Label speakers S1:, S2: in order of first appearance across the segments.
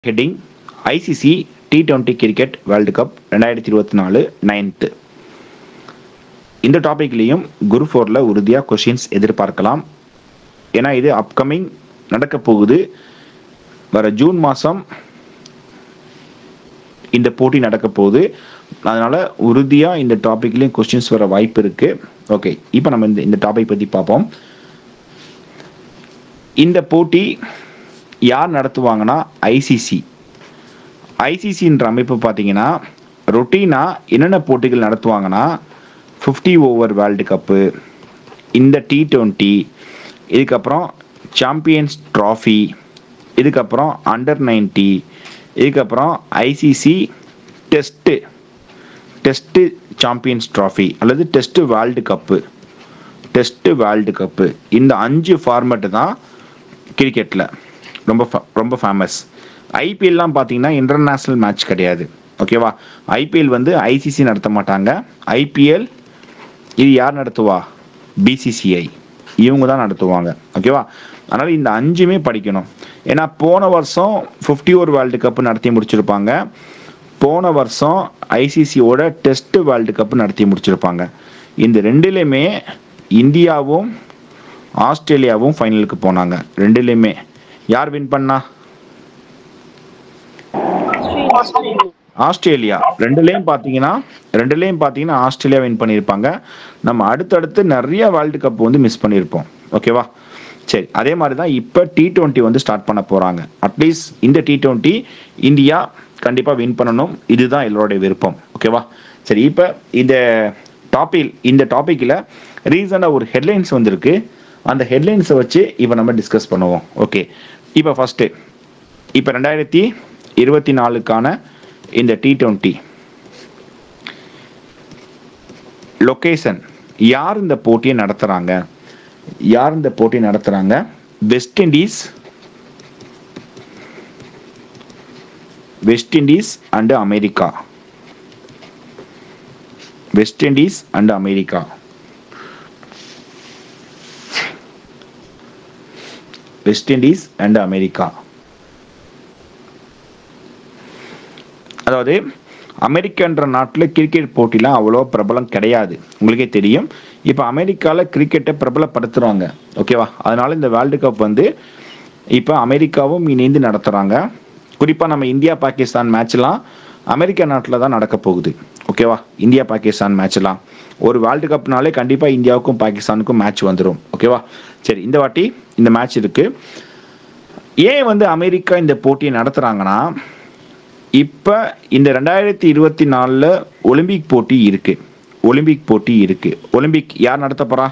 S1: heading ICC T twenty cricket world cup ரெண்டாயிரத்தி இருபத்தி நாலு நைன்த்து இந்த டாபிக்லேயும் குரு ஃபோரில் உறுதியாக கொஷின்ஸ் எதிர்பார்க்கலாம் ஏன்னா இது அப்கமிங் நடக்க போகுது வர ஜூன் மாதம் இந்த போட்டி நடக்க போகுது அதனால் உறுதியாக இந்த டாப்பிக்லேயும் கொஸ்டின்ஸ் வர வாய்ப்பு இருக்குது ஓகே இப்போ நம்ம இந்த இந்த டாபிக் பற்றி பார்ப்போம் இந்த போட்டி யார் நடத்துவாங்கன்னா ஐசிசி ஐசிசின்ற அமைப்பு பார்த்தீங்கன்னா ரொட்டீனாக என்னென்ன போட்டிகள் நடத்துவாங்கன்னா ஃபிஃப்டி ஓவர் வேர்ல்டு கப்பு இந்த டி டுவெண்ட்டி இதுக்கப்புறம் சாம்பியன்ஸ் ட்ராஃபி இதுக்கப்புறம் அண்டர் நைன்ட்டி இதுக்கப்புறம் ICC test test champions trophy அல்லது test world cup test world cup இந்த அஞ்சு ஃபார்மேட்டு தான் கிரிக்கெட்டில் ரொம்ப fa- ரொம்ப ஃபேமஸ் ஐபிஎல்லாம் பார்த்தீங்கன்னா இன்டர்நேஷ்னல் மேட்ச் கிடையாது ஓகேவா ஐபிஎல் வந்து ஐசிசி நடத்த மாட்டாங்க ஐபிஎல் இது யார் நடத்துவா பிசிசிஐ இவங்க தான் நடத்துவாங்க ஓகேவா அதனால் இந்த அஞ்சுமே படிக்கணும் ஏன்னா போன வருஷம் ஃபிஃப்டி ஓவர் வேர்ல்டு கப் நடத்தி முடிச்சிருப்பாங்க போன வருஷம் ஐசிசியோட டெஸ்ட் வேர்ல்டு கப் நடத்தி முடிச்சிருப்பாங்க இந்த ரெண்டுலேயுமே இந்தியாவும் ஆஸ்திரேலியாவும் ஃபைனலுக்கு போனாங்க ரெண்டுலேயுமே யார் வின் பண்ணா ஆஸ்திரேலியா ரெண்டுலேயும் பார்த்தீங்கன்னா ரெண்டுலேயும் பார்த்தீங்கன்னா ஆஸ்திரேலியா வின் பண்ணியிருப்பாங்க நம்ம அடுத்தடுத்து நிறைய வேர்ல்டு கப் வந்து மிஸ் பண்ணியிருப்போம் ஓகேவா சரி அதே மாதிரி தான் இப்போ டி டுவெண்ட்டி வந்து ஸ்டார்ட் பண்ண போகிறாங்க அட்லீஸ்ட் இந்த டி டுவெண்ட்டி இந்தியா கண்டிப்பாக வின் பண்ணணும் இதுதான் எல்லோருடைய விருப்பம் ஓகேவா சரி இப்போ இந்த டாபிக் இந்த டாப்பிக்கில் ரீசனாக ஒரு ஹெட்லைன்ஸ் வந்திருக்கு அந்த ஹெட்லைன்ஸை வச்சு இப்போ நம்ம டிஸ்கஸ் பண்ணுவோம் ஓகே இப்போ ஃபஸ்ட்டு இப்போ ரெண்டாயிரத்தி இருபத்தி நாலுக்கான இந்த டி டுவெண்ட்டி லொக்கேஷன் யார் இந்த போட்டியை நடத்துகிறாங்க யார் இந்த போட்டியை நடத்துகிறாங்க West Indies West Indies and America West Indies and America West Indies and America அதாவது அமெரிக்கான்ற நாட்டில் கிரிக்கெட் போட்டிலாம் அவ்வளோ பிரபலம் கிடையாது உங்களுக்கே தெரியும் இப்போ அமெரிக்காவில் கிரிக்கெட்டை பிரபலப்படுத்துகிறாங்க ஓகேவா அதனால இந்த வேர்ல்டு கப் வந்து இப்போ அமெரிக்காவும் இணைந்து நடத்துகிறாங்க குறிப்பாக நம்ம இந்தியா பாகிஸ்தான் மேட்ச்லாம் அமெரிக்கா நாட்டில் தான் நடக்க போகுது ஓகேவா இந்தியா பாகிஸ்தான் மேட்ச்லாம் ஒரு வேர்ல்டு கப்னாலே கண்டிப்பாக இந்தியாவுக்கும் பாகிஸ்தானுக்கும் மேட்ச் வந்துடும் ஓகேவா சரி இந்த வாட்டி இந்த மேட்ச் இருக்கு ஏன் வந்து அமெரிக்கா இந்த போட்டியை நடத்துகிறாங்கன்னா இப்போ இந்த ரெண்டாயிரத்தி இருபத்தி நாலில் ஒலிம்பிக் போட்டி இருக்கு ஒலிம்பிக் போட்டி இருக்கு ஒலிம்பிக் யார் நடத்த போறா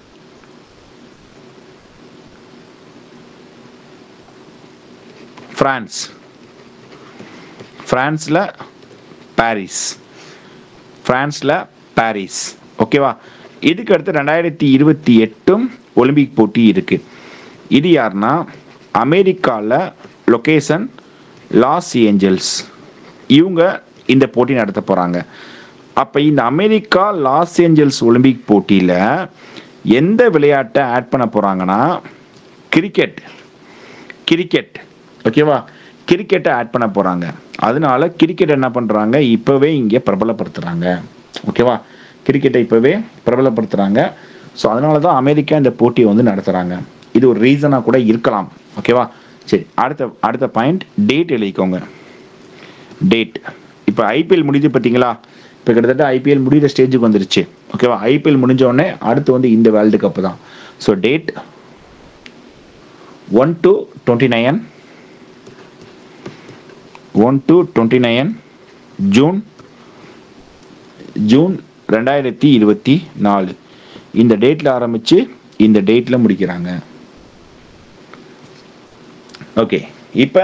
S1: பிரான்ஸ் பிரான்ஸில் பாரிஸ் பிரான்ஸில் பாரிஸ் ஓகேவா இதுக்கு அடுத்து ரெண்டாயிரத்தி இருபத்தி எட்டும் ஒலிம்பிக் போட்டி இருக்கு இது யாருன்னா அமெரிக்காவில் லொகேஷன் லாஸ் ஏஞ்சல்ஸ் இவங்க இந்த போட்டி நடத்த போகிறாங்க அப்போ இந்த அமெரிக்கா லாஸ் ஏஞ்சல்ஸ் ஒலிம்பிக் போட்டியில் எந்த விளையாட்டை ஆட் பண்ண போகிறாங்கன்னா கிரிக்கெட் கிரிக்கெட் ஓகேவா கிரிக்கெட்டை ஆட் பண்ண போகிறாங்க அதனால கிரிக்கெட் என்ன பண்ணுறாங்க இப்போவே இங்கே பிரபலப்படுத்துகிறாங்க ஓகேவா கிரிக்கெட்டை இப்போவே பிரபலப்படுத்துகிறாங்க ஸோ அதனால தான் அமெரிக்கா இந்த போட்டியை வந்து நடத்துகிறாங்க இது ஒரு ரீசனாக கூட இருக்கலாம் ஓகேவா சரி அடுத்த அடுத்த பாயிண்ட் டேட் எழுதிக்கோங்க டேட் இப்போ ஐபிஎல் முடிஞ்சு பார்த்தீங்களா இப்போ கிட்டத்தட்ட ஐபிஎல் முடிகிற ஸ்டேஜுக்கு வந்துருச்சு ஓகேவா ஐபிஎல் முடிஞ்ச உடனே அடுத்து வந்து இந்த வேர்ல்டு கப் தான் so date one two twenty nine one two twenty nine June June ரெண்டாயிரத்தி இருபத்தி நாலு இந்த டேட்டில் ஆரம்பித்து இந்த டேட்டில் முடிக்கிறாங்க ஓகே இப்போ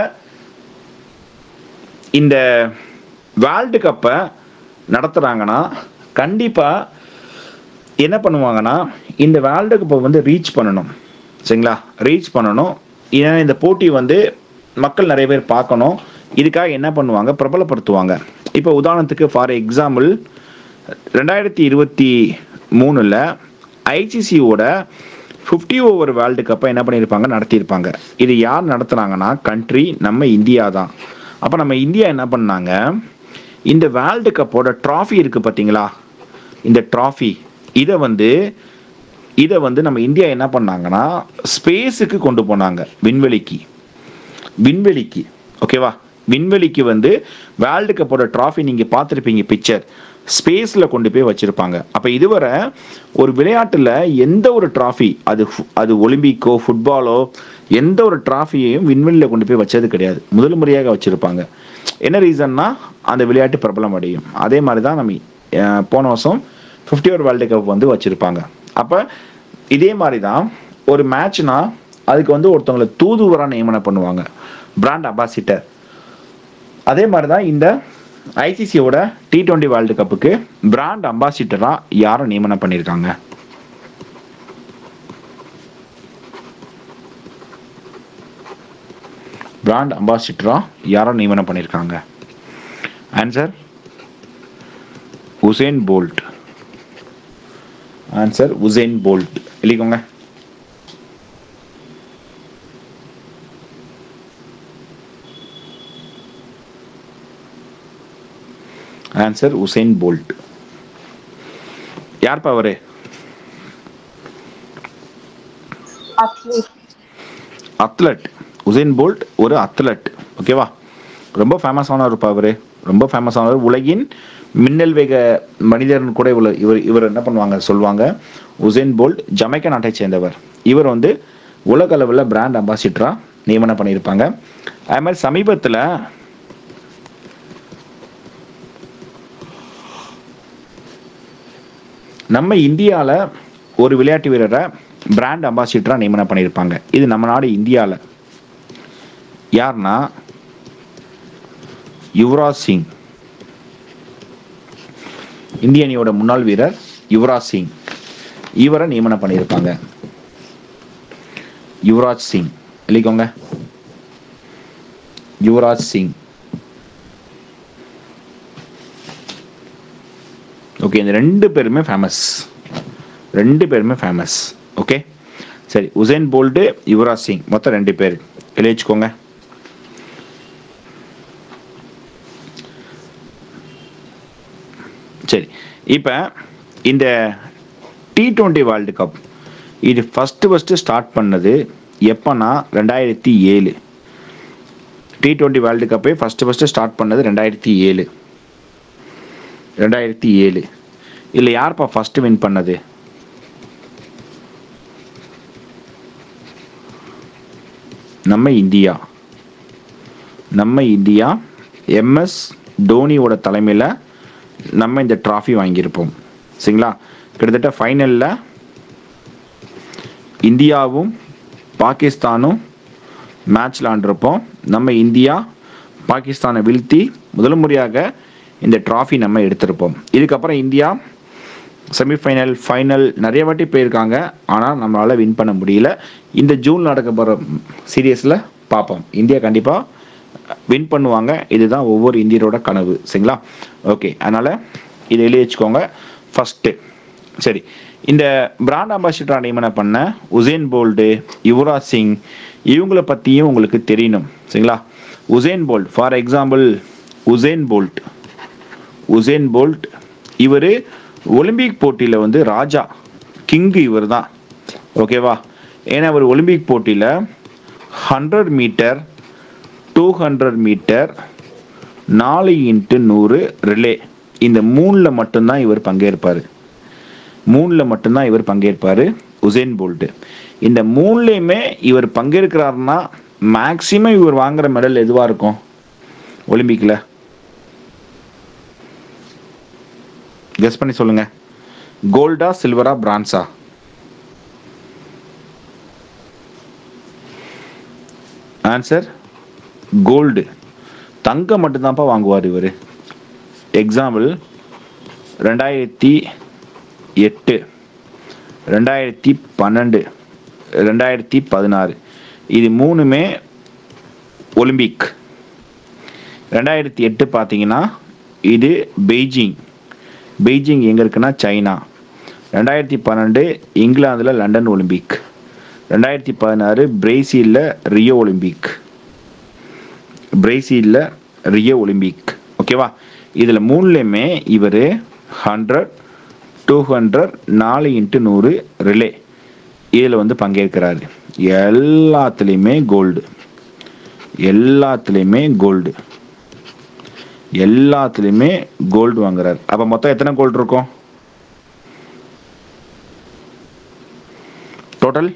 S1: இந்த வேர்ல்டு கப்பை நடத்துகிறாங்கன்னா கண்டிப்பாக என்ன பண்ணுவாங்கன்னா இந்த வேர்ல்டு கப்பை வந்து ரீச் பண்ணணும் சரிங்களா ரீச் பண்ணணும் ஏன்னா இந்த போட்டி வந்து மக்கள் நிறைய பேர் பார்க்கணும் இதுக்காக என்ன பண்ணுவாங்க பிரபலப்படுத்துவாங்க இப்போ உதாரணத்துக்கு ஃபார் எக்ஸாம்பிள் ரெண்டாயிரத்தி இருபத்தி மூணில் ஐசிசியோட ஃபிஃப்டி ஓவர் வேர்ல்டு கப்பை என்ன பண்ணியிருப்பாங்க நடத்தியிருப்பாங்க இது யார் நடத்துனாங்கன்னா கண்ட்ரி நம்ம இந்தியா தான் அப்போ நம்ம இந்தியா என்ன பண்ணாங்க இந்த வேர்ல்டு கப்போட ட்ராஃபி இருக்குது பார்த்தீங்களா இந்த ட்ராஃபி இதை வந்து இதை வந்து நம்ம இந்தியா என்ன பண்ணாங்கன்னா ஸ்பேஸுக்கு கொண்டு போனாங்க விண்வெளிக்கு விண்வெளிக்கு ஓகேவா விண்வெளிக்கு வந்து வேர்ல்டு கப்போட ட்ராஃபி நீங்கள் பார்த்துருப்பீங்க பிக்சர் ஸ்பேஸில் கொண்டு போய் வச்சுருப்பாங்க அப்போ இதுவரை ஒரு விளையாட்டில் எந்த ஒரு ட்ராஃபி அது ஃபு- அது ஒலிம்பிக்கோ ஃபுட்பாலோ எந்த ஒரு ட்ராஃபியையும் விண்வெளியில் கொண்டு போய் வச்சது கிடையாது முதல் முறையாக வச்சுருப்பாங்க என்ன ரீசன்னா அந்த விளையாட்டு பிரபலம் அடையும் அதே மாதிரி தான் நம்ம அஹ், போன வருஷம் ஃபிஃப்டி ஓவர் வேர்ல்டு கப் வந்து வச்சுருப்பாங்க அப்போ இதே மாதிரி தான் ஒரு மேட்ச்னா அதுக்கு வந்து ஒருத்தவங்களை தூதுவராக நியமனம் பண்ணுவாங்க பிராண்ட் அம்பாசிடர் அதே மாதிரி தான் இந்த ஐசிசியோட டி டுவெண்ட்டி வேர்ல்டு கப்புக்கு பிராண்ட் அம்பாசிடராக யாரை நியமனம் பண்ணியிருக்காங்க பிராண்ட் அம்பாசிடராக யாரை நியமனம் பண்ணியிருக்காங்க answer Usain Bolt answer Usain Bolt எழுதிக்கோங்க ஆன்சர் உசேன் போல்ட் யார் அவரு
S2: athlete
S1: அத்லட் உசேன் போல்ட் ஒரு அத்லட் ஓகேவா ரொம்ப ஃபேமஸானவர் இருப்பா அவரு ரொம்ப ஃபேமஸானவர் உலகின் மின்னல் வேக மனிதர்னு கூட இவ்வளோ இவர் இவர் என்ன பண்ணுவாங்க சொல்லுவாங்க உசேன் போல்ட் ஜமைக்கா நாட்டை சேர்ந்தவர் இவர் வந்து உலக அளவில் பிராண்ட் அம்பாசிடராக நியமனம் பண்ணியிருப்பாங்க அதே மாதிரி சமீபத்தில் நம்ம இந்தியாவில் ஒரு விளையாட்டு வீரரை பிராண்ட் அம்பாசிடராக நியமனம் பண்ணியிருப்பாங்க இது நம்ம நாடு இந்தியாவில் யாருன்னா யுவராஜ் சிங் இந்திய அணியோட முன்னாள் வீரர் யுவராஜ் சிங் இவரை நியமனம் பண்ணியிருப்பாங்க யுவராஜ் சிங் எழுதிக்கோங்க யுவராஜ் சிங் ஓகே இந்த ரெண்டு பேருமே ஃபேமஸ் ரெண்டு பேருமே ஃபேமஸ் ஓகே சரி உசேன் போல்ட்டு யுவராஜ் சிங் மொத்தம் ரெண்டு பேர் எழுதி வச்சுக்கோங்க சரி இப்போ இந்த டி டுவெண்ட்டி வேர்ல்டு கப் இது ஃபஸ்ட்டு ஃபஸ்ட்டு ஸ்டார்ட் பண்ணது எப்போனா ரெண்டாயிரத்தி ஏழு டி டுவெண்ட்டி வேர்ல்டு கப்பே ஃபஸ்ட்டு ஃபஸ்ட்டு ஸ்டார்ட் பண்ணது ரெண்டாயிரத்தி ஏழு ரெண்டாயிரத்தி ஏழு இல்லை யார்ப்பா ஃபஸ்ட்டு வின் பண்ணது நம்ம இந்தியா நம்ம இந்தியா எம்எஸ் தோனியோட தலைமையில் நம்ம இந்த ட்ராஃபி வாங்கியிருப்போம் சரிங்களா கிட்டத்தட்ட ஃபைனலில் இந்தியாவும் பாகிஸ்தானும் மேட்ச் விளாண்டுருப்போம் நம்ம இந்தியா பாகிஸ்தானை வீழ்த்தி முதல் முறையாக இந்த ட்ராஃபி நம்ம எடுத்திருப்போம் இதுக்கப்புறம் இந்தியா செமிஃபைனல் ஃபைனல் நிறைய வாட்டி போயிருக்காங்க ஆனால் நம்மளால் வின் பண்ண முடியல இந்த ஜூன் நடக்க போகிற சீரியஸில் பார்ப்போம் இந்தியா கண்டிப்பாக வின் பண்ணுவாங்க இதுதான் ஒவ்வொரு இந்தியரோட கனவு சரிங்களா ஓகே அதனால் இதை எழுதி வச்சுக்கோங்க ஃபஸ்ட்டு சரி இந்த பிராண்ட் அம்பாசிடர் நியமனம் பண்ண உசேன் போல்டு யுவராஜ் சிங் இவங்கள பற்றியும் உங்களுக்கு தெரியணும் சரிங்களா Usain Bolt for example Usain Bolt Usain Bolt இவர் ஒலிம்பிக் போட்டியில் வந்து ராஜா கிங்கு இவர் தான் ஓகேவா ஏன்னா அவர் ஒலிம்பிக் போட்டியில் hundred meter two hundred meter நாலு இன்ட்டு நூறு ரிலே இந்த மூணில் மட்டும்தான் இவர் பங்கேற்பார் மூணில் மட்டும்தான் இவர் பங்கேற்பார் உசேன் போல்ட்டு இந்த மூணுலேயுமே இவர் பங்கேற்கிறாருன்னா மேக்சிமம் இவர் வாங்குற மெடல் எதுவாக இருக்கும் ஒலிம்பிக்கில் கெஸ் பண்ணி சொல்லுங்க கோல்டா சில்வரா பிரான்ஸா ஆன்சர் கோல்டு தங்கம் மட்டும்தான்ப்பா வாங்குவார் இவர் எக்ஸாம்பிள் ரெண்டாயிரத்தி எட்டு ரெண்டாயிரத்தி பன்னெண்டு ரெண்டாயிரத்தி பதினாறு இது மூணுமே ஒலிம்பிக் ரெண்டாயிரத்தி எட்டு பார்த்தீங்கன்னா இது பெய்ஜிங் பெய்ஜிங் எங்கே இருக்குன்னா சைனா ரெண்டாயிரத்தி பன்னெண்டு இங்கிலாந்தில் லண்டன் ஒலிம்பிக் ரெண்டாயிரத்தி பதினாறு பிரேசிலில் ரியோ ஒலிம்பிக் பிரேசிலில் ரியோ ஒலிம்பிக் ஓகேவா இதில் மூணுலேயுமே இவர் ஹண்ட்ரட் டூ ஹண்ட்ரட் நாலு இன்ட்டு நூறு ரிலே இதில் வந்து பங்கேற்கிறாரு எல்லாத்துலேயுமே கோல்டு எல்லாத்துலேயுமே கோல்டு எல்லாத்துலேயுமே கோல்டு வாங்குறாரு அப்போ மொத்தம் எத்தனை கோல்டு இருக்கும் total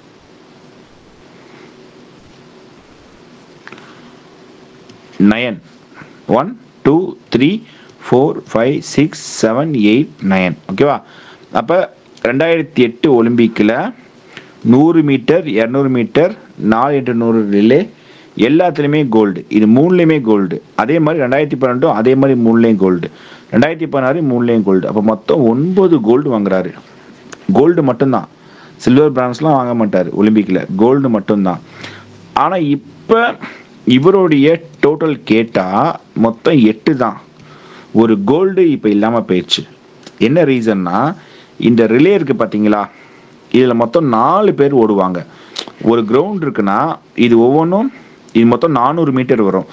S1: nine one two three four five six seven eight nine ஓகேவா அப்போ ரெண்டாயிரத்தி எட்டு ஒலிம்பிக்கில் நூறு மீட்டர் இரநூறு மீட்டர் நாலு இன்ட்டு நூறு ரிலே எல்லாத்துலேயுமே கோல்டு இது மூணுலேயுமே கோல்டு அதே மாதிரி ரெண்டாயிரத்தி பன்னெண்டும் அதே மாதிரி மூணுலேயும் கோல்டு ரெண்டாயிரத்தி பதினாறு மூணுலேயும் கோல்டு அப்போ மொத்தம் ஒன்பது கோல்டு வாங்குறாரு கோல்டு மட்டும்தான் சில்வர் பிரான்ஸ்லாம் வாங்க மாட்டார் ஒலிம்பிக்கில் கோல்டு மட்டும்தான் ஆனால் இப்போ இவருடைய டோட்டல் கேட்டால் மொத்தம் எட்டு தான் ஒரு கோல்டு இப்போ இல்லாமல் போயிடுச்சு என்ன ரீசன்னா இந்த ரிலே இருக்குது பார்த்தீங்களா இதில் மொத்தம் நாலு பேர் ஓடுவாங்க ஒரு கிரவுண்ட் இருக்குன்னா இது ஒவ்வொன்றும் இது மொத்தம் நானூறு மீட்டர் வரும்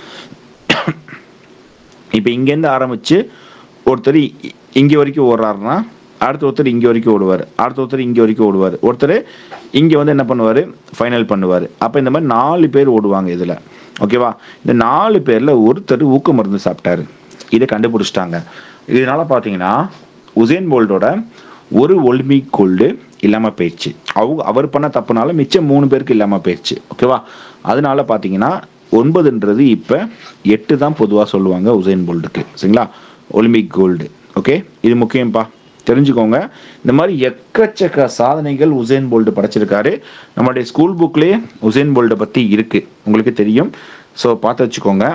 S1: இப்போ இங்கேருந்து ஆரம்பித்து ஒருத்தர் இ- இங்கே வரைக்கும் ஓடுறாருன்னா அடுத்த ஒருத்தர் இங்கே வரைக்கும் ஓடுவார் அடுத்த ஒருத்தர் இங்கே வரைக்கும் ஓடுவார் ஒருத்தர் இங்கே வந்து என்ன பண்ணுவார் ஃபைனல் பண்ணுவார் அப்போ இந்த மாதிரி நாலு பேர் ஓடுவாங்க இதில் ஓகேவா இந்த நாலு பேரில் ஒருத்தர் ஊக்க மருந்து சாப்பிட்டாரு இதை கண்டுபிடிச்சிட்டாங்க இதனால பார்த்தீங்கன்னா உசேன் போல்டோட ஒரு ஒலிம்பிக் கோல்டு இல்லாமல் போயிடுச்சு அவங்க அவர் பண்ண தப்புனால மிச்சம் மூணு பேருக்கு இல்லாமல் போயிடுச்சு ஓகேவா அதனால பார்த்தீங்கன்னா ஒன்பதுன்றது இப்போ எட்டு தான் பொதுவாக சொல்லுவாங்க உசேன் போல்டுக்கு சரிங்களா ஒலிம்பிக் கோல்டு ஓகே இது முக்கியம்ப்பா தெரிஞ்சுக்கோங்க இந்த மாதிரி எக்கச்சக்க சாதனைகள் உசேன் போல்டு படைச்சிருக்காரு நம்மளுடைய ஸ்கூல் புக்லேயே உசேன் போல்டை பற்றி இருக்கு உங்களுக்கு தெரியும் ஸோ பார்த்து வச்சுக்கோங்க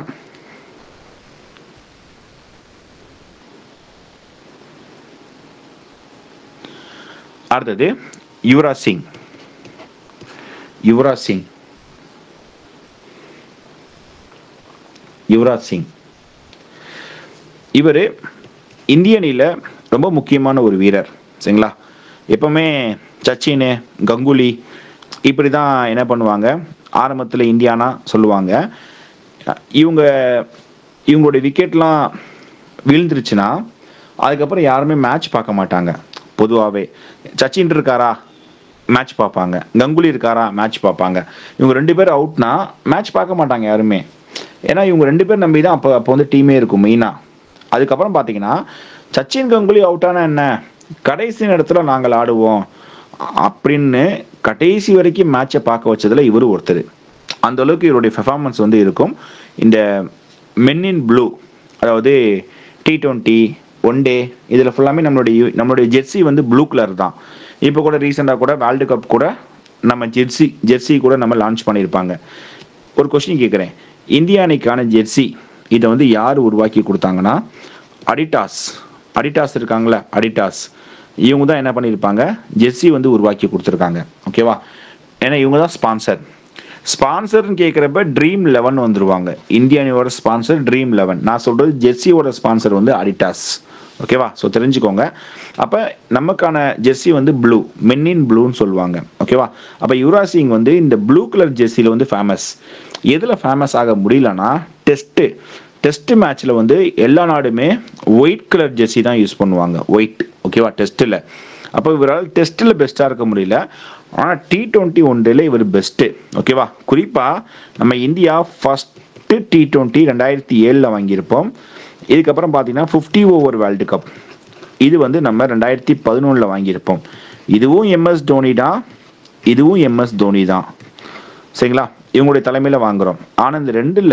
S1: அடுத்தது யுவராஜ் சிங் யுவராஜ் சிங் யுவராஜ் சிங் இவர் இந்திய அணியில் ரொம்ப முக்கியமான ஒரு வீரர் சரிங்களா எப்பவுமே சச்சின் கங்குலி இப்படி தான் என்ன பண்ணுவாங்க ஆரம்பத்தில் இந்தியானா சொல்லுவாங்க இவங்க இவங்களுடைய விக்கெட்லாம் விழுந்துருச்சுன்னா அதுக்கப்புறம் யாருமே மேட்ச் பார்க்க மாட்டாங்க பொதுவாகவே சச்சின் இருக்காரா மேட்ச் பார்ப்பாங்க கங்குலி இருக்காரா மேட்ச் பார்ப்பாங்க இவங்க ரெண்டு பேரும் அவுட்னா மேட்ச் பார்க்க மாட்டாங்க யாருமே ஏன்னா இவங்க ரெண்டு பேர் நம்பி தான் அப்போ அப்போ வந்து டீமே இருக்கும் மெயினாக அதுக்கப்புறம் பார்த்தீங்கன்னா சச்சின் கங்குலி அவுட்டானா என்ன கடைசி நேரத்தில் நாங்கள் ஆடுவோம் அப்படின்னு கடைசி வரைக்கும் மேட்சை பார்க்க வச்சதுல இவர் ஒருத்தர் அந்த அளவுக்கு இவருடைய பெர்ஃபார்மன்ஸ் வந்து இருக்கும் இந்த மென் இன் ப்ளூ அதாவது டி டுவெண்ட்டி ஒன் டே இதில் ஃபுல்லாமே நம்மளுடைய நம்மளுடைய ஜெர்சி வந்து ப்ளூ கலர் தான் இப்போ கூட ரீசெண்டாக கூட வேர்ல்டு கப் கூட நம்ம ஜெர்சி ஜெர்சி கூட நம்ம லான்ச் பண்ணியிருப்பாங்க ஒரு கொஸ்டின் கேட்குறேன் இந்திய அணிக்கான ஜெர்சி இதை வந்து யார் உருவாக்கி கொடுத்தாங்கன்னா அடிடாஸ் அடிடாஸ் இருக்காங்களே அடிடாஸ் இவங்க தான் என்ன பண்ணியிருப்பாங்க ஜெர்சி வந்து உருவாக்கி கொடுத்துருக்காங்க ஓகேவா ஏன்னா இவங்க தான் ஸ்பான்சர் ஸ்பான்சர்னு கேட்குறப்ப ட்ரீம் லெவன் வந்துருவாங்க இந்திய அணியோட ஸ்பான்சர் ட்ரீம் லெவன் நான் சொல்கிறது ஜெர்சியோட ஸ்பான்சர் வந்து அடிடாஸ் ஓகேவா ஸோ தெரிஞ்சுக்கோங்க அப்போ நமக்கான ஜெர்சி வந்து ப்ளூ மென்னின் ப்ளூன்னு சொல்லுவாங்க ஓகேவா அப்போ யுவராஜ் சிங் வந்து இந்த ப்ளூ கலர் ஜெர்சியில் வந்து ஃபேமஸ் எதில் ஃபேமஸ் ஆக முடியலன்னா டெஸ்ட்டு டெஸ்ட் மேட்ச்சில் வந்து எல்லா நாடுமே ஒயிட் கலர் ஜெர்சி தான் யூஸ் பண்ணுவாங்க ஒயிட் ஓகேவா டெஸ்ட்டில் அப்போ இவரால் டெஸ்ட்டில் பெஸ்ட்டாக இருக்க முடியல ஆனால் டி டுவெண்ட்டி ஒன் டேல இவர் பெஸ்ட்டு ஓகேவா குறிப்பாக நம்ம இந்தியா ஃபஸ்ட்டு டி டுவெண்ட்டி ரெண்டாயிரத்தி ஏழில் வாங்கியிருப்போம் இதுக்கப்புறம் பார்த்தீங்கன்னா ஃபிஃப்டி ஓவர் வேர்ல்டு கப் இது வந்து நம்ம ரெண்டாயிரத்தி பதினொன்றில் வாங்கியிருப்போம் இதுவும் எம்எஸ் தோனி தான் இதுவும் எம்எஸ் தோனி தான் சரிங்களா இவங்களுடைய தலைமையில் வாங்குறோம் ஆனால் இந்த ரெண்டில்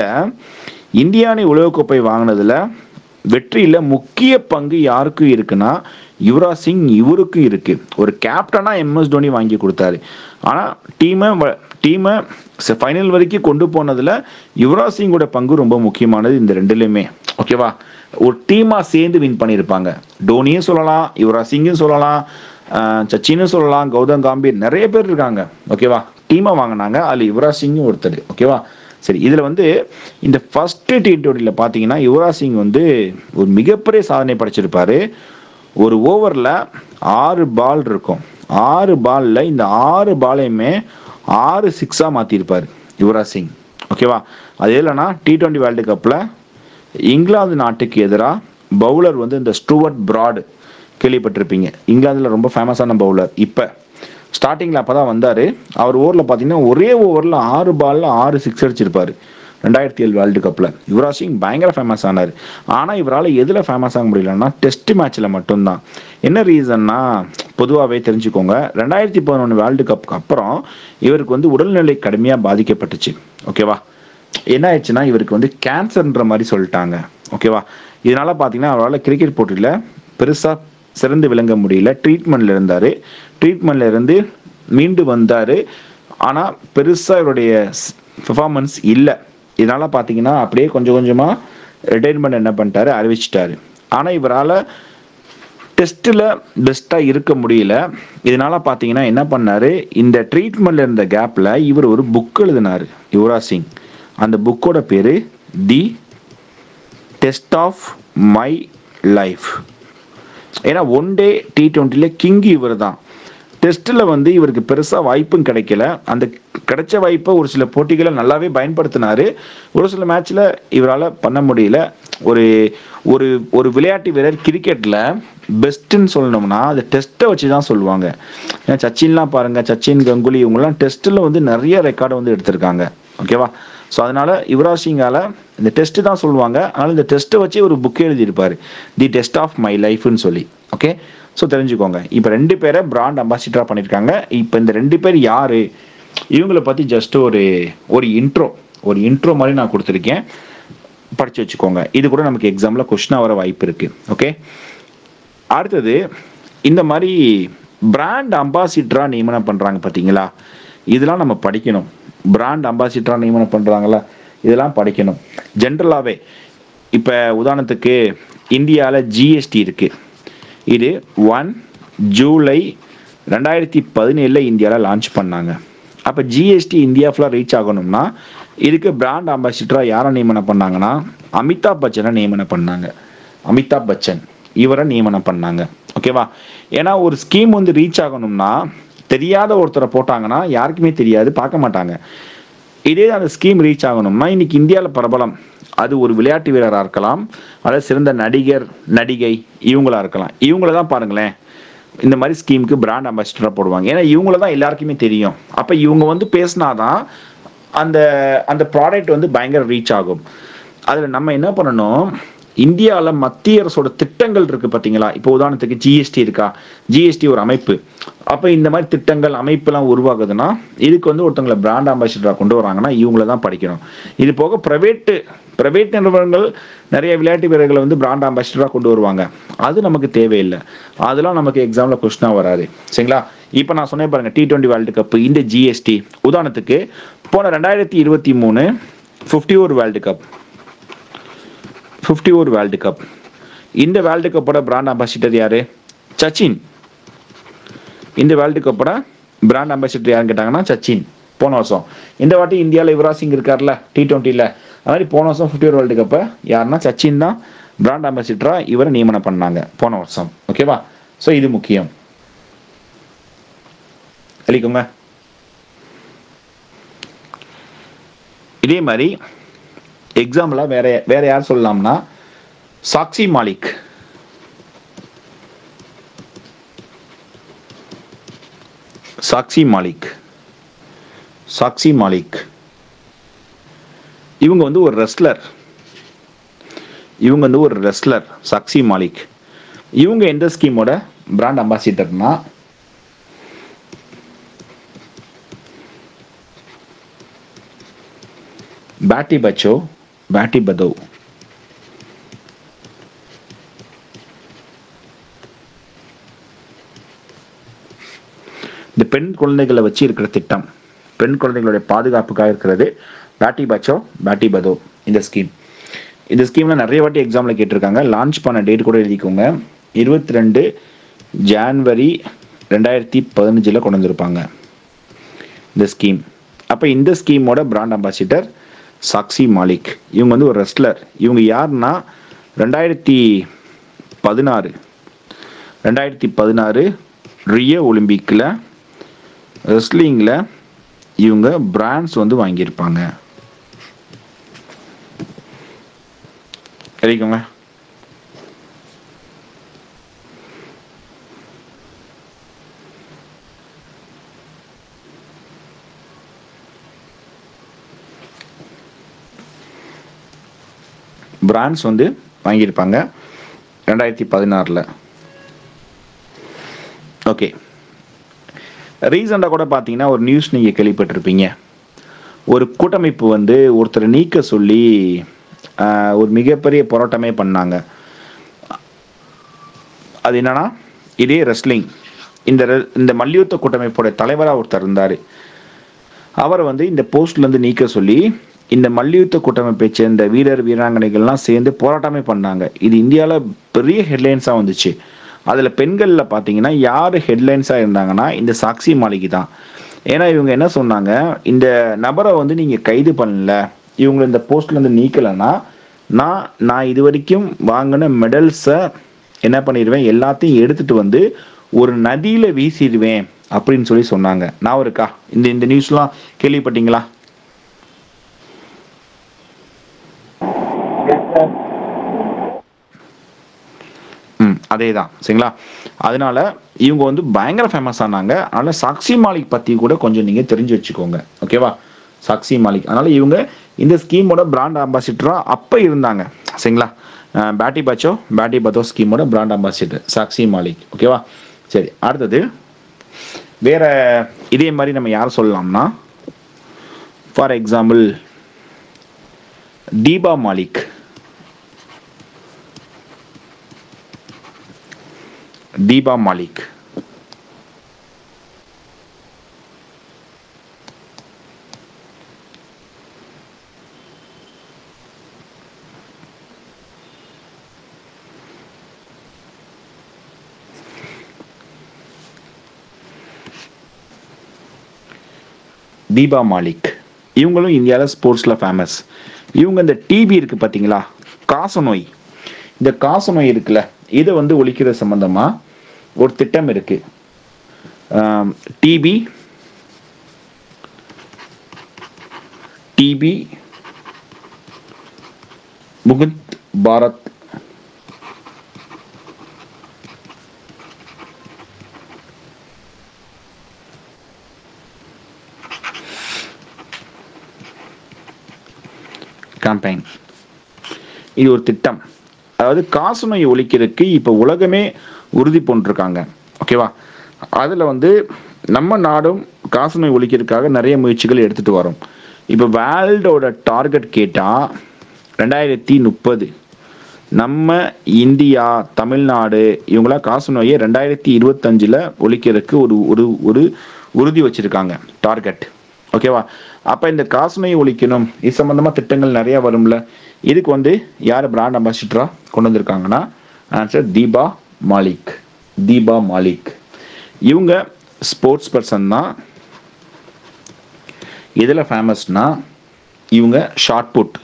S1: இந்திய அணி உலகக்கோப்பை வாங்கினதுல வெற்றியில் முக்கிய பங்கு யாருக்கும் இருக்குன்னா யுவராஜ் சிங் இவருக்கும் இருக்கு ஒரு கேப்டனா எம்எஸ் தோனி வாங்கி கொடுத்தாரு ஆனால் டீமை டீமை ஃபைனல் வரைக்கும் கொண்டு போனதுல யுவராஜ் சிங்கோட பங்கு ரொம்ப முக்கியமானது இந்த ரெண்டுலையுமே ஓகேவா ஒரு டீமா சேர்ந்து வின் பண்ணியிருப்பாங்க டோனியும் சொல்லலாம் யுவராஜ் சிங்கும் சொல்லலாம் ஆஹ் சச்சினும் சொல்லலாம் கௌதம் காம்பீர் நிறைய பேர் இருக்காங்க ஓகேவா டீமை வாங்கினாங்க அதில் யுவராஜ் சிங்கும் ஒருத்தர் ஓகேவா சரி இதில் வந்து இந்த ஃபர்ஸ்ட் டி டுவெண்ட்டியில் பார்த்தீங்கன்னா யுவராஜ் சிங் வந்து ஒரு மிகப்பெரிய சாதனை படைச்சிருப்பாரு ஒரு ஓவரில் ஆறு பால் இருக்கும் ஆறு பால்ல இந்த ஆறு பாலையுமே ஆறு சிக்ஸாக மாற்றிருப்பார் யுவராஜ் சிங் ஓகேவா அது இல்லைன்னா டி டுவெண்ட்டி வேர்ல்டு கப்பில் இங்கிலாந்து நாட்டுக்கு எதிராக பவுலர் வந்து இந்த ஸ்டூவர்ட் பிராட் கேள்விப்பட்டிருப்பீங்க இங்கிலாந்தில் ரொம்ப ஃபேமஸான பவுலர் இப்போ ஸ்டார்டிங்கில் அப்போ தான் வந்தார் அவர் ஓவரில் பார்த்தீங்கன்னா ஒரே ஓவரில் ஆறு பாலில் ஆறு சிக்ஸ் அடிச்சிருப்பார் ரெண்டாயிரத்தி ஏழு வேர்ல்டு கப்பில் யுவராஜ் சிங் பயங்கர ஃபேமஸ் ஆனார் ஆனால் இவரால் எதில் ஃபேமஸ் ஆக முடியலன்னா டெஸ்ட் மேட்ச்சில் மட்டும்தான் என்ன ரீசன்னா பொதுவாகவே தெரிஞ்சுக்கோங்க ரெண்டாயிரத்தி பதினொன்று வேர்ல்டு கப்புக்கு அப்புறம் இவருக்கு வந்து உடல்நிலை கடுமையாக பாதிக்கப்பட்டுச்சு ஓகேவா என்ன ஆயிடுச்சுன்னா இவருக்கு வந்து கேன்சர்ன்ற மாதிரி சொல்லிட்டாங்க ஓகேவா இதனால பார்த்தீங்கன்னா அவரால் கிரிக்கெட் போட்டியில் பெருசாக சிறந்து விளங்க முடியல ட்ரீட்மெண்ட்ல இருந்தார் ட்ரீட்மெண்ட்ல இருந்து மீண்டு வந்தார் ஆனால் பெருசாக இவருடைய பெர்ஃபார்மன்ஸ் இல்லை இதனால பார்த்தீங்கன்னா அப்படியே கொஞ்சம் கொஞ்சமாக ரிட்டைர்மெண்ட் என்ன பண்ணிட்டாரு அறிவிச்சிட்டாரு ஆனால் இவரால் டெஸ்ட்டில் பெஸ்ட்டாக இருக்க முடியல இதனால பார்த்தீங்கன்னா என்ன பண்ணாரு இந்த ட்ரீட்மெண்ட்ல இருந்த கேப்பில் இவர் ஒரு புக் எழுதினார் யுவராஜ் சிங் அந்த புக்கோட பேர் The Test of My Life ஏன்னா ஒன் டே டி டுவெண்ட்டியில் கிங் இவர் தான் டெஸ்ட்டில் வந்து இவருக்கு பெருசாக வாய்ப்பும் கிடைக்கல அந்த கிடைச்ச வாய்ப்பை ஒரு சில போட்டிகளை நல்லாவே பயன்படுத்தினாரு ஒரு சில மேட்ச்சில் இவரால் பண்ண முடியல ஒரு ஒரு ஒரு விளையாட்டு வீரர் கிரிக்கெட்டில் பெஸ்ட்டுன்னு சொல்லணும்னா அது டெஸ்ட்டை வச்சு தான் சொல்லுவாங்க ஏன்னா சச்சின்லாம் பாருங்கள் சச்சின் கங்குலி இவங்கெல்லாம் டெஸ்ட்டில் வந்து நிறைய ரெக்கார்டை வந்து எடுத்திருக்காங்க ஓகேவா ஸோ அதனால யுவராஜ் சிங்கால இந்த டெஸ்ட் தான் சொல்லுவாங்க அதனால இந்த டெஸ்ட்டை வச்சு ஒரு புக் எழுதியிருப்பார் தி டெஸ்ட் ஆஃப் மை லைஃப்னு சொல்லி ஓகே ஸோ தெரிஞ்சுக்கோங்க இப்போ ரெண்டு பேரை பிராண்ட் அம்பாசிடராக பண்ணியிருக்காங்க இப்போ இந்த ரெண்டு பேர் யாரு இவங்கள பற்றி ஜஸ்ட் ஒரு ஒரு இன்ட்ரோ ஒரு இன்ட்ரோ மாதிரி நான் கொடுத்துருக்கேன் படிச்சு வச்சுக்கோங்க இது கூட நமக்கு எக்ஸாமில் கொஷினாக வர வாய்ப்பு இருக்கு ஓகே அடுத்தது இந்த மாதிரி பிராண்ட் அம்பாசிடராக நியமனம் பண்ணுறாங்க பார்த்தீங்களா இதெல்லாம் நம்ம படிக்கணும் பிராண்ட் அம்பாசிடராக நியமனம் பண்ணுறாங்களா இதெல்லாம் படிக்கணும் ஜென்ரலாகவே இப்போ உதாரணத்துக்கு இந்தியாவில் ஜிஎஸ்டி இருக்குது இது ஒன் ஜூலை ரெண்டாயிரத்தி பதினேழில் இந்தியாவில் லான்ச் பண்ணாங்க அப்போ ஜிஎஸ்டி இந்தியா ஃபுல்லாக ரீச் ஆகணும்னா இதுக்கு பிராண்ட் அம்பாசிடராக யாரை நியமனம் பண்ணாங்கன்னா அமிதாப் பச்சனை நியமனம் பண்ணாங்க அமிதாப் பச்சன் இவரை நியமனம் பண்ணாங்க ஓகேவா ஏன்னா ஒரு ஸ்கீம் வந்து ரீச் ஆகணும்னா தெரியாத ஒருத்தரை போட்டாங்கன்னா யாருக்குமே தெரியாது பார்க்க மாட்டாங்க இதே அந்த ஸ்கீம் ரீச் ஆகணும்னா இன்னைக்கு இந்தியாவில் பிரபலம் அது ஒரு விளையாட்டு வீரராக இருக்கலாம் அல்லது சிறந்த நடிகர் நடிகை இவங்களா இருக்கலாம் இவங்கள தான் பாருங்களேன் இந்த மாதிரி ஸ்கீமுக்கு பிராண்ட் அம்பாசிடராக போடுவாங்க ஏன்னா இவங்கள தான் எல்லாருக்குமே தெரியும் அப்போ இவங்க வந்து பேசினாதான் அந்த அந்த ப்ராடக்ட் வந்து பயங்கர ரீச் ஆகும் அதில் நம்ம என்ன பண்ணணும் இந்தியாவில் மத்திய அரசோட திட்டங்கள் இருக்கு பார்த்தீங்களா இப்போ உதாரணத்துக்கு ஜிஎஸ்டி இருக்கா ஜிஎஸ்டி ஒரு அமைப்பு அப்போ இந்த மாதிரி திட்டங்கள் அமைப்புலாம் உருவாகுதுன்னா இதுக்கு வந்து ஒருத்தவங்களை பிராண்ட் அம்பாசிடராக கொண்டு வராங்கன்னா இவங்கள தான் படிக்கணும் இது போக ப்ரைவேட்டு ப்ரைவேட் நிறுவனங்கள் நிறைய விளையாட்டு வீரர்களை வந்து பிராண்ட் அம்பாசிடராக கொண்டு வருவாங்க அது நமக்கு தேவையில்லை அதெல்லாம் நமக்கு எக்ஸாமில் கொஸ்டினாக வராது சரிங்களா இப்போ நான் சொன்னேன் பாருங்க டி டுவெண்ட்டி வேர்ல்டு கப் இந்த ஜிஎஸ்டி உதாரணத்துக்கு போன ரெண்டாயிரத்தி இருபத்தி மூணு fifty over world cup fifty over world cup இந்த வேர்ல்டு கப்போட பிராண்ட் அம்பாசிடர் யாரு சச்சின் இந்த வேர்ல்டு கப்போட பிராண்ட் அம்பாசிடர் யாருன்னு கேட்டாங்கன்னா சச்சின் போன வருஷம் இந்த வாட்டி இந்தியாவில் யுவராஜ் சிங் இருக்கார்ல டி டுவெண்ட்டியில் அது மாதிரி போன வருஷம் ஃபிஃப்டி ஓவர் வேர்ல்டு கப்பை யாருன்னா சச்சின் தான் பிராண்ட் அம்பாசிடராக இவரை நியமனம் பண்ணாங்க போன வருஷம் ஓகேவா ஸோ இது முக்கியம் எழுதிக்கோங்க இதே மாதிரி எக்ஸாம்பிளாக வேற வேற யார் சொல்லலாம்னா சாக்சி மாலிக் சாக்சி மாலிக் சாக்சி மாலிக் இவங்க வந்து ஒரு ரெஸ்லர் இவங்க வந்து ஒரு ரெஸ்லர் சாக்சி மாலிக் இவங்க எந்த ஸ்கீமோட பிராண்ட் அம்பாசிடர்னா பேட்டி பச்சோ பேட்டி பதோ இந்த பெண் குழந்தைகளை வச்சு இருக்கிற திட்டம் பெண் குழந்தைகளுடைய பாதுகாப்புக்காக இருக்கிறது பேட்டி பச்சோ பேட்டி பதோ இந்த ஸ்கீம் இந்த ஸ்கீம்ல நிறைய வாட்டி எக்ஸாம்ல கேட்டிருக்காங்க லான்ச் பண்ண டேட் கூட எழுதிக்கோங்க இருபத்தி ரெண்டு ஜான்வரி ரெண்டாயிரத்தி பதினஞ்சில் கொண்டு வந்திருப்பாங்க இந்த ஸ்கீம் அப்போ இந்த ஸ்கீமோட பிராண்ட் அம்பாசிடர் சாக்சி மாலிக் இவங்க வந்து ஒரு ரெஸ்லர் இவங்க யாருன்னா ரெண்டாயிரத்தி பதினாறு ரெண்டாயிரத்தி பதினாறு ரியோ ஒலிம்பிக்கில் ரெஸ்லிங்கில் இவங்க பிராண்ட்ஸ் வந்து வாங்கியிருப்பாங்க எழுதிக்கோங்க பிராண்ட்ஸ் வந்து வாங்கியிருப்பாங்க ரெண்டாயிரத்தி பதினாறில் ஓகே ரீசெண்டாக கூட பார்த்தீங்கன்னா ஒரு நியூஸ் நீங்கள் கேள்விப்பட்டிருப்பீங்க ஒரு கூட்டமைப்பு வந்து ஒருத்தரை நீக்க சொல்லி ஆஹ், ஒரு மிகப்பெரிய போராட்டமே பண்ணாங்க அது என்னன்னா இதே ரெஸ்லிங் இந்த re- இந்த மல்யுத்த கூட்டமைப்போட தலைவராக ஒருத்தர் இருந்தார் அவரை வந்து இந்த போஸ்ட்லேருந்து நீக்க சொல்லி இந்த மல்யுத்த கூட்டமைப்பை சேர்ந்த வீரர் வீராங்கனைகள்லாம் சேர்ந்து போராட்டமே பண்ணாங்க இது இந்தியாவில் பெரிய ஹெட்லைன்ஸாக வந்துச்சு அதில் பெண்களில் பார்த்தீங்கன்னா யார் ஹெட்லைன்ஸாக இருந்தாங்கன்னா இந்த சாக்சி மாளிகை தான் ஏன்னா இவங்க என்ன சொன்னாங்க இந்த நபரை வந்து நீங்கள் கைது பண்ணல இவங்களை இந்த போஸ்ட்லேருந்து நீக்கலைன்னா நான் நான் இது வரைக்கும் வாங்கின மெடல்ஸை என்ன பண்ணிடுவேன் எல்லாத்தையும் எடுத்துட்டு வந்து ஒரு நதியில் வீசிடுவேன் அப்படின்னு சொல்லி சொன்னாங்க நான் இருக்கா இந்த இந்த நியூஸ்லாம் கேள்விப்பட்டீங்களா ம் அதே தான் சரிங்களா அதனால இவங்க வந்து பயங்கர ஃபேமஸ் ஆனாங்க அதனால சாக்சி மாலிக் பற்றி கூட கொஞ்சம் நீங்கள் தெரிஞ்சு வச்சுக்கோங்க ஓகேவா சாக்சி மாலிக் அதனால இவங்க இந்த ஸ்கீமோட பிராண்ட் அம்பாசிடராக அப்போ இருந்தாங்க சரிங்களா அஹ் பேட்டி பச்சோ பேட்டி பத்தோ ஸ்கீமோட பிராண்ட் அம்பாசிடர் சாக்சி மாலிக் ஓகேவா சரி அடுத்தது வேற இதே மாதிரி நம்ம யார் சொல்லலாம்னா ஃபார் எக்ஸாம்பிள் தீபா மாலிக் தீபா மாலிக் தீபா மாலிக் இவங்களும் இந்தியாவில் ஸ்போர்ட்ஸில் ஃபேமஸ் இவங்க இந்த டிபி இருக்குது பார்த்தீங்களா காசநோய் இந்த காசநோய் இருக்குல்ல இதை வந்து ஒழிக்கிறது சம்மந்தமாக ஒரு திட்டம் இருக்கு TB TB Mukt Bharat campaign இது ஒரு திட்டம் அதாவது காசநோய் ஒழிக்கிறதுக்கு இப்போ உலகமே உறுதி பூண்டிருக்காங்க ஓகேவா அதில் வந்து நம்ம நாடும் காசநோய் ஒழிக்கிறதுக்காக நிறைய முயற்சிகள் எடுத்துட்டு வரோம் இப்போ வேர்ல்டோட டார்கெட் கேட்டால் ரெண்டாயிரத்தி முப்பது நம்ம இந்தியா தமிழ்நாடு இவங்களாம் காசநோயை ரெண்டாயிரத்தி இருபத்தஞ்சில் ஒழிக்கிறதுக்கு ஒரு ஒரு ஒரு உறுதி வச்சிருக்காங்க டார்கெட் ஓகேவா அப்போ இந்த காசநோயை ஒழிக்கணும் இது சம்மந்தமாக திட்டங்கள் நிறைய வரும்ல இதுக்கு வந்து யார் பிராண்ட் அம்பாசிடராக கொண்டு வந்திருக்காங்கன்னா ஆன்சர் தீபா மாலிக் தீபா மாலிக் இவங்க ஸ்போர்ட்ஸ் பர்சன் தான் எதில் ஃபேமஸ்னா இவங்க ஷார்ட் புட்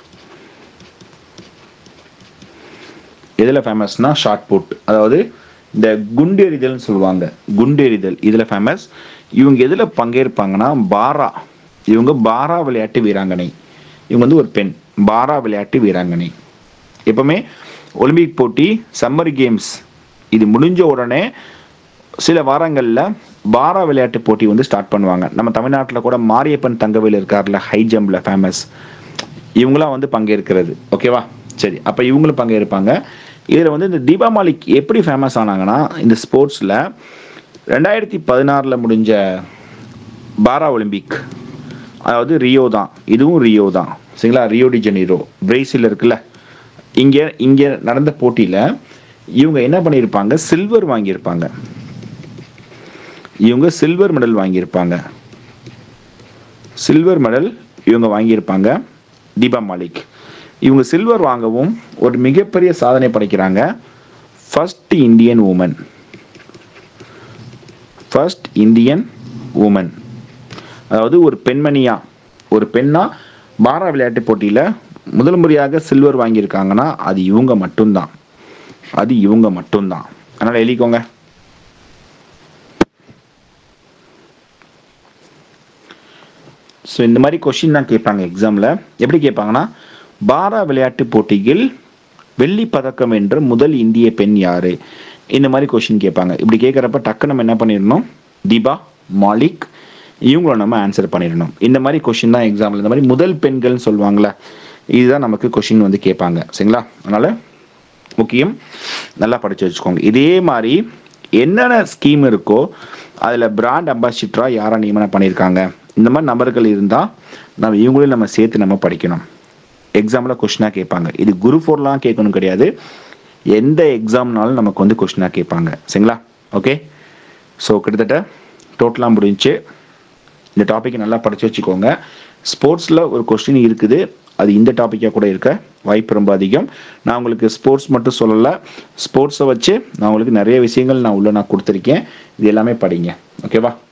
S1: எதில் ஃபேமஸ்னா ஷார்ட் புட் அதாவது இந்த குண்டெறிதல்னு சொல்லுவாங்க குண்டெறிதல் இதில் ஃபேமஸ் இவங்க எதில் பங்கேற்பாங்கன்னா பாரா இவங்க பாரா விளையாட்டு வீராங்கனை இவங்க வந்து ஒரு பெண் பாரா விளையாட்டு வீராங்கனை எப்பவுமே ஒலிம்பிக் போட்டி சம்மர் கேம்ஸ் இது முடிஞ்ச உடனே சில வாரங்களில் பாரா விளையாட்டு போட்டி வந்து ஸ்டார்ட் பண்ணுவாங்க நம்ம தமிழ்நாட்டில் கூட மாரியப்பன் தங்கவேல் இருக்கார்ல ஹை ஜம்பில் ஃபேமஸ் இவங்களாம் வந்து பங்கேற்கிறது ஓகேவா சரி அப்போ இவங்களும் பங்கேற்பாங்க இதில் வந்து இந்த தீபா மாலிக் எப்படி ஃபேமஸ் ஆனாங்கன்னா இந்த ஸ்போர்ட்ஸில் ரெண்டாயிரத்தி பதினாறில் முடிஞ்ச பாரா ஒலிம்பிக் அதாவது ரியோ தான் இதுவும் ரியோ தான் சரிங்களா ரியோ டி ஜெனீரோ பிரேசில் இருக்குல்ல இங்கே இங்கே நடந்த போட்டியில் இவங்க என்ன பண்ணியிருப்பாங்க சில்வர் வாங்கியிருப்பாங்க இவங்க சில்வர் மெடல் வாங்கியிருப்பாங்க சில்வர் மெடல் இவங்க வாங்கியிருப்பாங்க தீபா மாலிக் இவங்க சில்வர் வாங்கவும் ஒரு மிகப்பெரிய சாதனை படைக்கிறாங்க first Indian woman first Indian woman அதாவது ஒரு பெண்மணியா ஒரு பெண்ணா பாரா விளையாட்டு போட்டியில் முதல் முறையாக சில்வர் வாங்கியிருக்காங்கன்னா அது இவங்க மட்டும்தான் அது இவங்க மட்டும்தான் அதனால் எழுதிக்கோங்க ஸோ இந்த மாதிரி கொஷின் தான் கேட்பாங்க எக்ஸாமில் எப்படி கேட்பாங்கன்னா பாரா விளையாட்டு போட்டியில் வெள்ளி பதக்கம் வென்ற முதல் இந்திய பெண் யாரு இந்த மாதிரி கொஷின் கேட்பாங்க இப்படி கேட்குறப்ப டக்கு நம்ம என்ன பண்ணிடணும் தீபா மாலிக் இவங்கள நம்ம ஆன்சர் பண்ணிடணும் இந்த மாதிரி கொஷின் தான் எக்ஸாம்பிள் இந்த மாதிரி முதல் பெண்கள்னு சொல்லுவாங்கள்ல இதுதான் நமக்கு கொஷின் வந்து கேட்பாங்க சரிங்களா அதனால் முக்கியம் நல்லா படித்து வச்சுக்கோங்க இதே மாதிரி என்னென்ன ஸ்கீம் இருக்கோ அதில் பிராண்ட் அம்பாசிடராக யாரை நியமனம் பண்ணியிருக்காங்க இந்த மாதிரி நபர்கள் இருந்தால் நம்ம இவங்களையும் நம்ம சேர்த்து நம்ம படிக்கணும் எக்ஸாமில் கொஷினாக கேட்பாங்க இது குரு ஃபோர்லாம் கேட்கணும் கிடையாது எந்த எக்ஸாம்னாலும் நமக்கு வந்து கொஷினாக கேட்பாங்க சரிங்களா ஓகே ஸோ கிட்டத்தட்ட டோட்டலாக முடிஞ்சுச்சு இந்த டாப்பிக்கை நல்லா படித்து வச்சுக்கோங்க ஸ்போர்ட்ஸில் ஒரு கொஸ்டின் இருக்குது அது இந்த டாப்பிக்காக கூட இருக்க வாய்ப்பு ரொம்ப அதிகம் நான் உங்களுக்கு ஸ்போர்ட்ஸ் மட்டும் சொல்லலை ஸ்போர்ட்ஸை வச்சு நான் உங்களுக்கு நிறைய விஷயங்கள் நான் உள்ள நான் கொடுத்துருக்கேன் இது எல்லாமே படிங்க ஓகேவா